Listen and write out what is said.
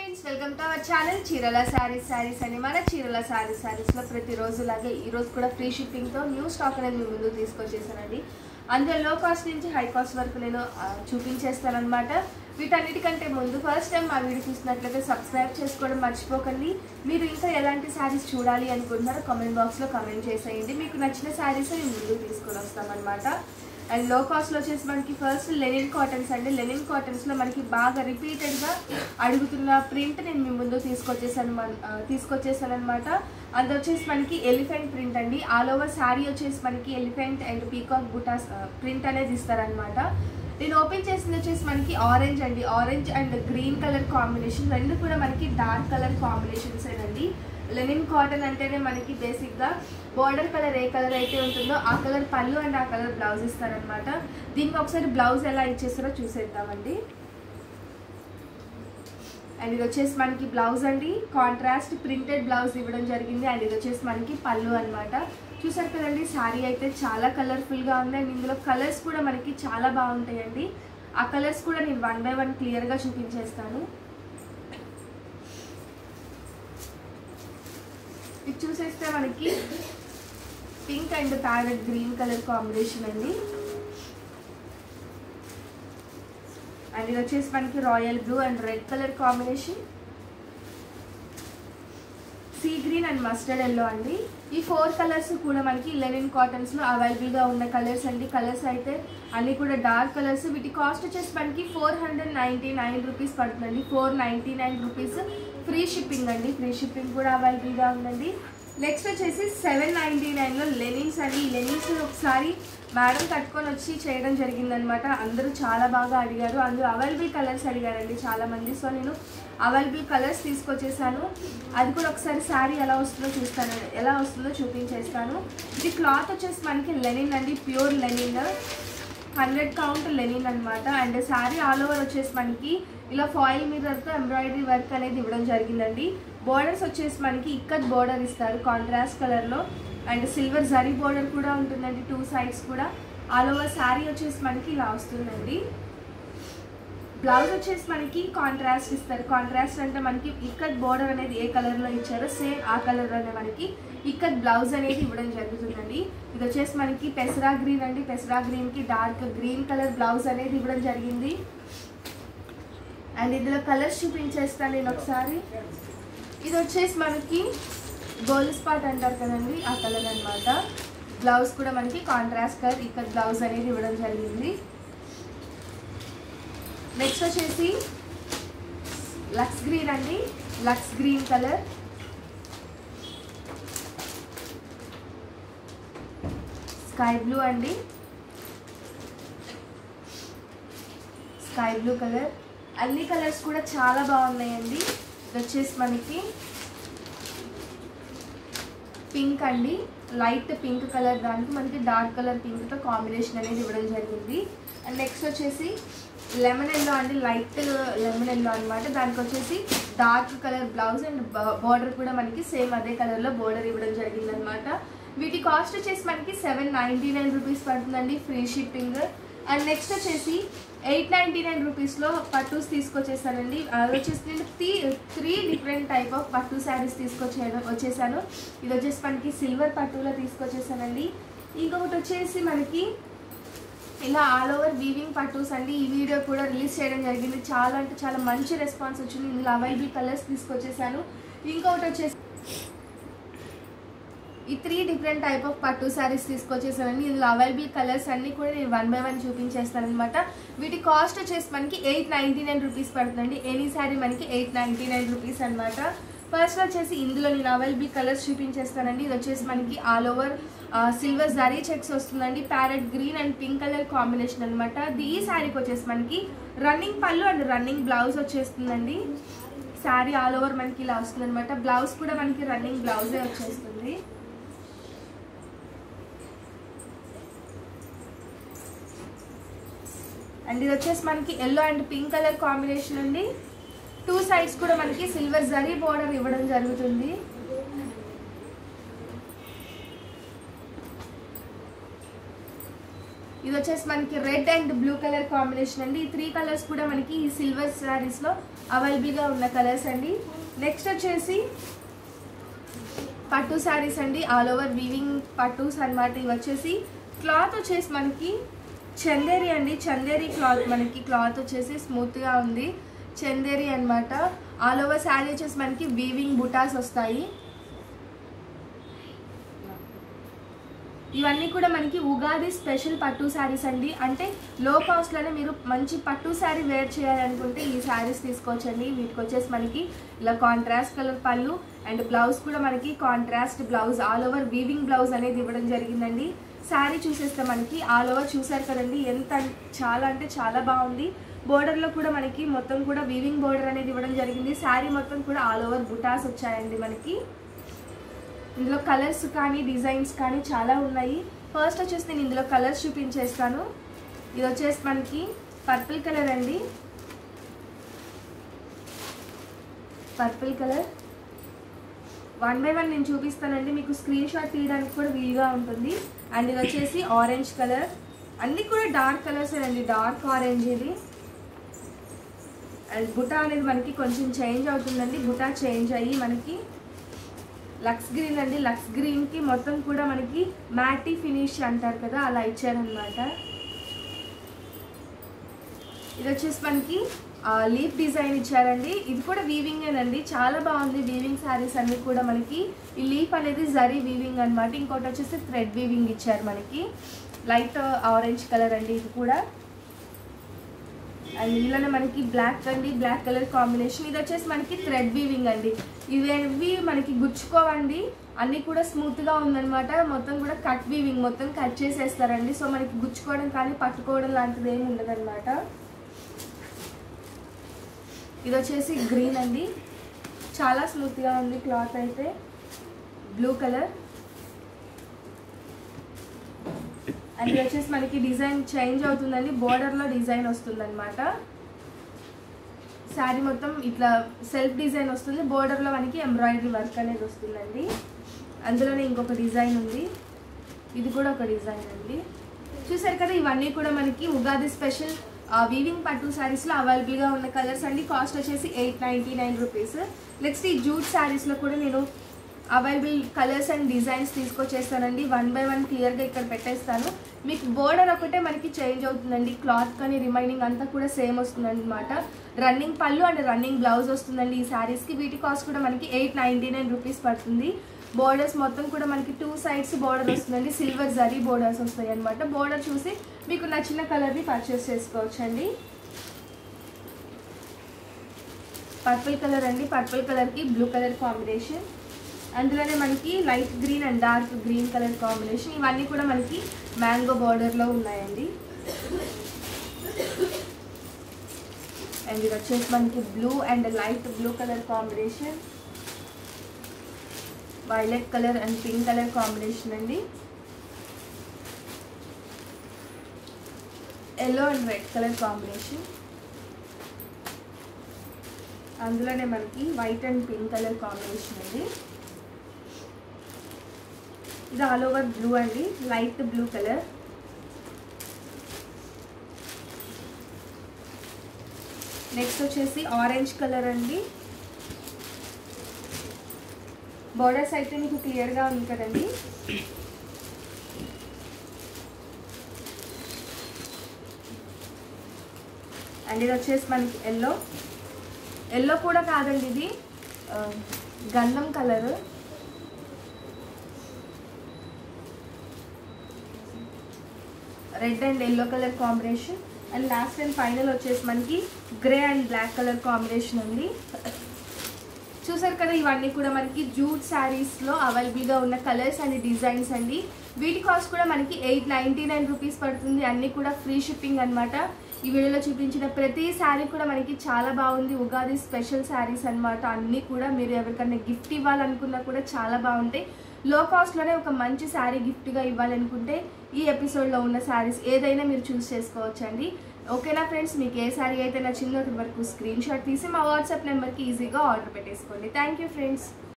friends welcome to our channel చీరల శారీస్ శారీస్ అని మన చీరల శారీస్ శారీస్లో ప్రతిరోజు లాగే ఈ రోజు కూడా ఫ్రీ షిప్పింగ్తో న్యూ స్టాక్ అనేది మీ ముందు తీసుకొచ్చేసానండి అందులో లో కాస్ట్ నుంచి హై కాస్ట్ వరకు నేను ఆ, చూపించేస్తానన్నమాట వీటన్నిటికంటే ముందు ఫస్ట్ టైం మా వీడియో చూసినట్లయితే సబ్స్క్రైబ్ చేసుకోవడం మర్చిపోకండి మీరు ఇంకా ఎలాంటి శారీస్ చూడాలి అనుకుంటున్నారో కామెంట్ బాక్స్లో కామెంట్ చేసేయండి మీకు నచ్చిన శారీస్ మేము ముందుకు తీసుకొని వస్తామన్నమాట అండ్ లో కాస్ట్లో వచ్చేసి మనకి ఫస్ట్ లెనిన్ కాటన్స్ అండి లెనిన్ కాటన్స్లో మనకి బాగా రిపీటెడ్గా అడుగుతున్న ప్రింట్ నేను మీ ముందు తీసుకొచ్చేసాను మన- ఆ, తీసుకొచ్చేసాను అనమాట అది వచ్చేసి మనకి ఎలిఫెంట్ ప్రింట్ అండి ఆల్ ఓవర్ శారీ వచ్చేసి మనకి ఎలిఫెంట్ అండ్ పీకాక్ బుటాస్ ప్రింట్ అనేది ఇస్తారనమాట నేను ఓపెన్ చేసింది వచ్చేసి మనకి ఆరెంజ్ అండి orange and green colour combination రెండు కూడా మనకి డార్క్ కలర్ కాంబినేషన్స్ అండి లెనిన్ కాటన్ అంటేనే మనకి బేసిక్గా బార్డర్ కలర్ ఏ కలర్ అయితే ఉంటుందో ఆ కలర్ పళ్ళు అండ్ ఆ కలర్ బ్లౌజ్ ఇస్తారనమాట దీనికి ఒకసారి బ్లౌజ్ ఎలా ఇచ్చేస్తారో చూసేద్దామండి అండ్ ఇది వచ్చేసి మనకి బ్లౌజ్ అండి కాంట్రాస్ట్ ప్రింటెడ్ బ్లౌజ్ ఇవ్వడం జరిగింది అండ్ ఇది వచ్చేసి మనకి పళ్ళు అన్నమాట చూసారు కదండి శారీ అయితే చాలా కలర్ఫుల్గా ఉంది అండ్ ఇందులో కలర్స్ కూడా మనకి చాలా బాగుంటాయండి ఆ కలర్స్ కూడా నేను వన్ బై వన్ క్లియర్గా చూపించేస్తాను ఇది చూసేస్తే మనకి pink and parrot green colour combination అండి అండ్ ఇది వచ్చేసి మనకి royal blue and red colour combination sea green and mustard yellow అండి ఈ ఫోర్ కలర్స్ కూడా మనకి లెనిన్ కాటన్స్లో అవైలబుల్గా ఉన్న కలర్స్ అండి కలర్స్ అయితే అన్నీ కూడా డార్క్ కలర్స్ వీటి కాస్ట్ వచ్చేసి మనకి four hundred ninety nine rupees పడుతుందండి four ninety nine rupees free shipping అండి ఫ్రీ షిప్పింగ్ కూడా అవైలబుల్గా ఉందండి నెక్స్ట్ వచ్చేసి సెవెన్ నైంటీ నైన్లో లెనిన్స్ అండి ఈ లెనిన్స్ ఒకసారి మేడం కట్టుకొని వచ్చి చేయడం జరిగిందనమాట అందరూ చాలా బాగా అడిగారు అందులో అవైలబుల్ కలర్స్ అడిగారండి చాలామంది సో నేను అవైలబుల్ కలర్స్ తీసుకొచ్చేసాను అది కూడా ఒకసారి శారీ ఎలా వస్తుందో చూస్తాను ఎలా వస్తుందో చూపించేస్తాను ఇది క్లాత్ వచ్చేసి మనకి లెనిన్ అండి pure linen hundred count linen అనమాట అండ్ శారీ ఆల్ ఓవర్ వచ్చేసి మనకి ఇలా ఫాయిల్ మిర్రర్తో ఎంబ్రాయిడరీ వర్క్ అనేది ఇవ్వడం జరిగిందండి బోర్డర్స్ వచ్చేసి మనకి ఇక్కత్ బోర్డర్ ఇస్తారు కాంట్రాస్ట్ కలర్లో అండ్ సిల్వర్ జరీ బోర్డర్ కూడా ఉంటుందండి టూ సైడ్స్ కూడా ఆల్ ఓవర్ శారీ వచ్చేసి మనకి ఇలా వస్తుందండి బ్లౌజ్ వచ్చేసి మనకి కాంట్రాస్ట్ ఇస్తారు కాంట్రాస్ట్ అంటే మనకి ఇక్కత్ బోర్డర్ అనేది ఏ కలర్లో ఇచ్చారో సేమ్ ఆ కలర్లోనే మనకి ఇక్కత్ బ్లౌజ్ అనేది ఇవ్వడం జరుగుతుందండి ఇది వచ్చేసి మనకి పెసరా గ్రీన్ అండి పెసరా గ్రీన్కి డార్క్ గ్రీన్ కలర్ బ్లౌజ్ అనేది ఇవ్వడం జరిగింది అండ్ ఇందులో కలర్స్ చూపించేస్తాను నేను ఒకసారి ఇది వచ్చేసి మనకి గోల్డ్ స్పాట్ అంటారు కదండి ఆ కలర్ అన్నమాట బ్లౌజ్ కూడా మనకి కాంట్రాస్ట్ కలర్ ఇక్కడ బ్లౌజ్ అనేది ఇవ్వడం జరిగింది నెక్స్ట్ వచ్చేసి లక్స్ గ్రీన్ అండి lux green colour sky blue అండి స్కై బ్లూ కలర్ అన్ని కలర్స్ కూడా చాలా బాగున్నాయండి ఇది వచ్చేసి మనకి పింక్ అండి లైట్ పింక్ కలర్ దానికి మనకి డార్క్ కలర్ పింక్తో కాంబినేషన్ అనేది ఇవ్వడం జరిగింది అండ్ నెక్స్ట్ వచ్చేసి లెమన్ ఎల్లో అండి లైట్ లెమన్ ఎల్లో అనమాట దానికి వచ్చేసి dark colour blouse and border కూడా మనకి సేమ్ అదే కలర్లో బార్డర్ ఇవ్వడం జరిగింది అనమాట వీటి కాస్ట్ వచ్చేసి మనకి సెవెన్ నైంటీ నైన్ రూపీస్ పడుతుందండి ఫ్రీ షిప్పింగ్ అండ్ నెక్స్ట్ వచ్చేసి ఎయిట్ నైంటీ నైన్ రూపీస్లో పట్టూస్ తీసుకొచ్చేసానండి అది వచ్చేసి నేను three three different type of పట్టు శారీస్ తీసుకొచ్చే వచ్చేసాను ఇది వచ్చేసి మనకి సిల్వర్ పట్టులో తీసుకొచ్చేసానండి ఇంకొకటి వచ్చేసి మనకి ఇలా ఆల్ ఓవర్ వీవింగ్ పట్టూస్ అండి ఈ వీడియో కూడా రిలీజ్ చేయడం జరిగింది చాలా అంటే చాలా మంచి రెస్పాన్స్ వచ్చింది ఇందులో అవైలబుల్ కలర్స్ తీసుకొచ్చేసాను ఇంకొకటి వచ్చేసి ఈ త్రీ డిఫరెంట్ టైప్ ఆఫ్ పట్టు శారీస్ తీసుకొచ్చేసానండి ఇందులో అవైలబుల్ కలర్స్ అన్నీ కూడా నేను వన్ బై వన్ చూపించేస్తాను అనమాట వీటి కాస్ట్ వచ్చేసి మనకి ఎయిట్ నైంటీ నైన్ రూపీస్ పడుతుందండి ఎనీ శారీ మనకి ఎయిట్ నైంటీ నైన్ రూపీస్ అనమాట ఫస్ట్ వచ్చేసి ఇందులో నేను అవైలబుల్ కలర్స్ చూపించేస్తానండి ఇది వచ్చేసి మనకి all over silver zari checks వస్తుందండి parrot green and pink colour combination అనమాట ఈ శారీకి వచ్చేసి మనకి రన్నింగ్ పళ్ళు అండ్ రన్నింగ్ బ్లౌజ్ వచ్చేస్తుందండి శారీ ఆల్ ఓవర్ మనకి ఇలా వస్తుంది అనమాట బ్లౌజ్ కూడా మనకి రన్నింగ్ బ్లౌజే వచ్చేస్తుంది అండ్ ఇది వచ్చేసి మనకి yellow and pink colour combination అండి టూ సైడ్స్ కూడా మనకి సిల్వర్ జరీ బోర్డర్ ఇవ్వడం జరుగుతుంది ఇది వచ్చేసి మనకి red and blue colour combination అండి ఈ త్రీ కలర్స్ కూడా మనకి ఈ సిల్వర్ శారీస్లో అవైలబుల్గా ఉన్న కలర్స్ అండి నెక్స్ట్ వచ్చేసి పట్టు శారీస్ అండి ఆల్ ఓవర్ వీవింగ్ పట్టుస్ అన్నమాట ఇవి వచ్చేసి క్లాత్ వచ్చేసి మనకి చందేరి అండి చందేరి క్లాత్ మనకి క్లాత్ వచ్చేసి స్మూత్గా ఉంది చందేరి అన్నమాట ఆల్ ఓవర్ శారీ వచ్చేసి మనకి వీవింగ్ బుటాస్ వస్తాయి ఇవన్నీ కూడా మనకి ఉగాది స్పెషల్ పట్టు శారీస్ అండి అంటే లో కాస్ట్లోనే మీరు మంచి పట్టు శారీ వేర్ చేయాలనుకుంటే ఈ శారీస్ తీసుకోవచ్చండి వీటికి వచ్చేసి మనకి ఇలా కాంట్రాస్ట్ కలర్ పళ్ళు అండ్ బ్లౌజ్ కూడా మనకి contrast blouse all over weaving blouse అనేది ఇవ్వడం జరిగిందండి శారీ చూసేస్తే మనకి ఆల్ ఓవర్ చూసారు కదండి ఎంత చాలా అంటే చాలా బాగుంది బోర్డర్లో కూడా మనకి మొత్తం కూడా వీవింగ్ బోర్డర్ అనేది ఇవ్వడం జరిగింది శారీ మొత్తం కూడా ఆల్ ఓవర్ బుటాస్ వచ్చాయండి మనకి ఇందులో కలర్స్ కానీ డిజైన్స్ కానీ చాలా ఉన్నాయి ఫస్ట్ వచ్చేసి నేను ఇందులో కలర్స్ చూపించేస్తాను ఇది వచ్చేసి మనకి పర్పుల్ కలర్ అండి purple colour one by one నేను చూపిస్తానండి మీకు స్క్రీన్ షాట్ తీయడానికి కూడా వీలుగా ఉంటుంది అండ్ ఇది వచ్చేసి ఆరెంజ్ కలర్ అన్నీ కూడా డార్క్ కలర్స్ అండి డార్క్ ఆరెంజ్ ఇది అండ్ బుటా అనేది మనకి కొంచెం చేంజ్ అవుతుందండి బుటా చేంజ్ అయ్యి మనకి లక్స్ గ్రీన్ అండి లక్స్ గ్రీన్కి మొత్తం కూడా మనకి మ్యాటీ ఫినిష్ అంటారు కదా అలా ఇచ్చారనమాట ఇది వచ్చేసి మనకి లీఫ్ డిజైన్ ఇచ్చారండి ఇది కూడా వీవింగేనండి చాలా బాగుంది వీవింగ్ శారీస్ అన్ని కూడా మనకి ఈ లీఫ్ అనేది జరీ వీవింగ్ అన్నమాట ఇంకోటి వచ్చేసి థ్రెడ్ వీవింగ్ ఇచ్చారు మనకి లైట్ ఆరెంజ్ కలర్ అండి ఇది కూడా అండ్ ఇందులోనే మనకి బ్లాక్ అండి బ్లాక్ కలర్ కాంబినేషన్ ఇది వచ్చేసి మనకి థ్రెడ్ వీవింగ్ అండి ఇవేవి మనకి గుచ్చుకోవండి అన్నీ కూడా స్మూత్గా ఉందన్నమాట మొత్తం కూడా కట్ వీవింగ్ మొత్తం కట్ చేసేస్తారండి సో మనకి గుచ్చుకోవడం కానీ పట్టుకోవడం లాంటిది ఏమి ఉండదన్నమాట ఇది వచ్చేసి గ్రీన్ అండి చాలా స్మూత్గా ఉంది క్లాత్ అయితే బ్లూ కలర్ అండ్ ఇది వచ్చేసి మనకి డిజైన్ చేంజ్ అవుతుందండి బోర్డర్లో డిజైన్ వస్తుందన్నమాట శారీ మొత్తం ఇట్లా సెల్ఫ్ డిజైన్ వస్తుంది బోర్డర్లో మనకి ఎంబ్రాయిడరీ వర్క్ అనేది వస్తుందండి అందులోనే ఇంకొక డిజైన్ ఉంది ఇది కూడా ఒక డిజైన్ అండి చూసారు కదా ఇవన్నీ కూడా మనకి ఉగాది స్పెషల్ వీవింగ్ పట్టు శారీస్లో అవైలబుల్గా ఉన్న కలర్స్ అండి కాస్ట్ వచ్చేసి eight ninety nine rupees next ఈ జూట్ శారీస్లో కూడా నేను అవైలబుల్ కలర్స్ అండ్ డిజైన్స్ తీసుకొచ్చేస్తానండి వన్ బై వన్ క్లియర్గా ఇక్కడ పెట్టేస్తాను మీకు బోర్డర్ ఒకటే మనకి చేంజ్ అవుతుందండి క్లాత్ కానీ రిమైనింగ్ అంతా కూడా సేమ్ వస్తుందండి అనమాట రన్నింగ్ పళ్ళు అండ్ రన్నింగ్ బ్లౌజ్ వస్తుందండి ఈ శారీస్కి వీటి కాస్ట్ కూడా మనకి ఎయిట్ నైంటీ నైన్ రూపీస్ పడుతుంది బోర్డర్స్ మొత్తం కూడా మనకి టూ సైడ్స్ బోర్డర్ వస్తుందండి సిల్వర్ జరీ బోర్డర్స్ వస్తాయి అనమాట బోర్డర్ చూసి మీకు నచ్చిన కలర్ని పర్చేస్ చేసుకోవచ్చండి పర్పుల్ కలర్ అండి పర్పుల్ కలర్కి బ్లూ కలర్ కాంబినేషన్ అందులోనే మనకి light green and dark green colour combination ఇవన్నీ కూడా మనకి మ్యాంగో బార్డర్లో ఉన్నాయండి అండ్ ఇది వచ్చేసి మనకి blue and light blue colour combination violet colour and pink colour combination అండి yellow and red colour combination అందులోనే మనకి white and pink colour combination అండి ఇది ఆల్ ఓవర్ బ్లూ అండి లైట్ బ్లూ కలర్ నెక్స్ట్ వచ్చేసి ఆరెంజ్ కలర్ అండి borders అయితే మీకు క్లియర్గా ఉంది కదండి అండ్ ఇది వచ్చేసి మనకి ఎల్లో ఎల్లో కూడా కాదండి ఇది ఆ, గంధం colour red and yellow colour combination and last and final వచ్చేసి మనకి grey and black colour combination ఉంది చూసారు కదా ఇవన్నీ కూడా మనకి జూట్ శారీస్లో అవైలబుల్గా ఉన్న కలర్స్ అండ్ డిజైన్స్ అండి వీటి కాస్ట్ కూడా మనకి ఎయిట్ నైంటీ నైన్ రూపీస్ పడుతుంది అన్నీ కూడా ఫ్రీ షిప్పింగ్ అన్నమాట ఈ వీడియోలో చూపించిన ప్రతి శారీ కూడా మనకి చాలా బాగుంది ఉగాది స్పెషల్ శారీస్ అన్నమాట అన్నీ కూడా మీరు ఎవరికైనా గిఫ్ట్ ఇవ్వాలనుకున్నా కూడా చాలా బాగుంటాయి లో కాస్ట్లోనే ఒక మంచి శారీ గిఫ్ట్గా ఇవ్వాలనుకుంటే ఈ ఎపిసోడ్లో ఉన్న శారీస్ ఏదైనా మీరు చూస్ చేసుకోవచ్చండి ఓకేనా ఫ్రెండ్స్ మీకు ఏ శారీ అయితే నచ్చిందో అక్కడి వరకు స్క్రీన్ షాట్ తీసి మా వాట్సాప్ నెంబర్కి ఈజీగా ఆర్డర్ పెట్టేసుకోండి థ్యాంక్ యూ ఫ్రెండ్స్